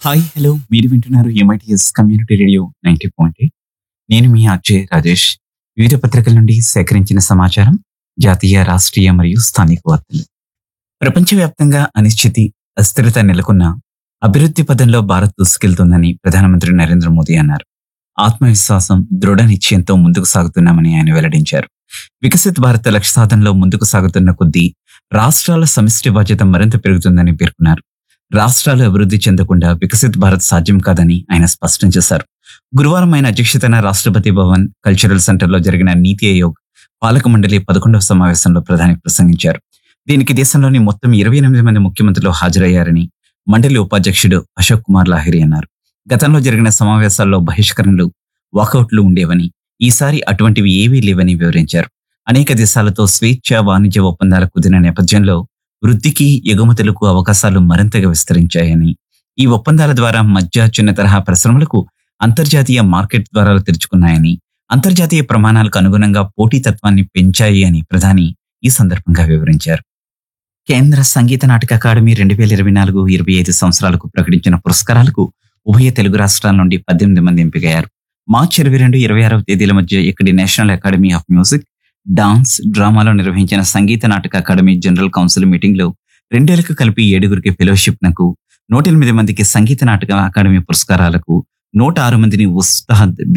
hi hello మీరు వింటున్నారు MITS community radio ninety point నేను మీ అజయ్ రాజేష్ వివిధ పత్రికల నుండి సేకరించిన సమాచారం జాతీయ రాష్ట్రీయ మరియు స్థానిక వార్తలు ప్రపంచవ్యాప్తంగా అనిశ్చితి అస్థిరత నెలకొన్న అభివృద్ధి పదంలో భారత్ దూసుకెళ్తుందని ప్రధానమంత్రి నరేంద్ర మోదీ అన్నారు ఆత్మవిశ్వాసం దృఢ నిశ్చయంతో ముందుకు సాగుతున్నామని ఆయన వెల్లడించారు వికసిత్ భారత్ లక్ష్య సాధనలో ముందుకు సాగుతున్న కొద్దీ రాష్ట్రాల సమిష్టి బాధ్యత మరింత పెరుగుతుందని పేర్కొన్నారు రాష్ట్రాలు అభివృద్ధి చెందకుండా వికసిత్ భారత్ సాధ్యం కాదని ఆయన స్పష్టం చేశారు గురువారం ఆయన అధ్యక్షతన రాష్ట్రపతి భవన్ కల్చరల్ సెంటర్లో జరిగిన నీతి ఆయోగ్ పాలక మండలి పదకొండవ సమావేశంలో ప్రధాని ప్రసంగించారు దీనికి దేశంలోని మొత్తం ఇరవై ఎనిమిది మంది ముఖ్యమంత్రులు హాజరయ్యారని మండలి ఉపాధ్యక్షుడు అశోక్ కుమార్ లాహిరి అన్నారు గతంలో జరిగిన సమావేశాల్లో బహిష్కరణలు వాకౌట్లు ఉండేవని ఈసారి అటువంటివి ఏవీ లేవని వివరించారు అనేక దేశాలతో స్వేచ్ఛ వాణిజ్య ఒప్పందాలు కుదిరిన నేపథ్యంలో వృద్ధికి ఎగుమతులకు అవకాశాలు మరింతగా విస్తరించాయని ఈ ఒప్పందాల ద్వారా మధ్య చిన్న తరహా పరిశ్రమలకు అంతర్జాతీయ మార్కెట్ ద్వారాలు తెరుచుకున్నాయని అంతర్జాతీయ ప్రమాణాలకు అనుగుణంగా పోటీతత్వాన్ని పెంచాయి అని ప్రధాని ఈ సందర్భంగా వివరించారు కేంద్ర సంగీత నాటక అకాడమీ రెండు వేల ఇరవై నాలుగు ఇరవై ఐదు సంవత్సరాలకు ప్రకటించిన పురస్కారాలకు ఉభయ తెలుగు రాష్ట్రాల నుండి పద్దెనిమిది మంది ఎంపికయ్యారు మార్చి ఇరవై రెండు ఇరవై ఆరవ తేదీల మధ్య ఇక్కడి National Academy of Music Dance డ్రామాలో నిర్వహించిన సంగీత నాటక అకాడమీ జనరల్ కౌన్సిల్ మీటింగ్ లో రెండేళ్లకు కలిపి ఏడుగురికి ఫెలోషిప్ నకు నూట ఎనిమిది మందికి సంగీత నాటక అకాడమీ పురస్కారాలకు నూట ఆరు మందిని ఉస్తాద్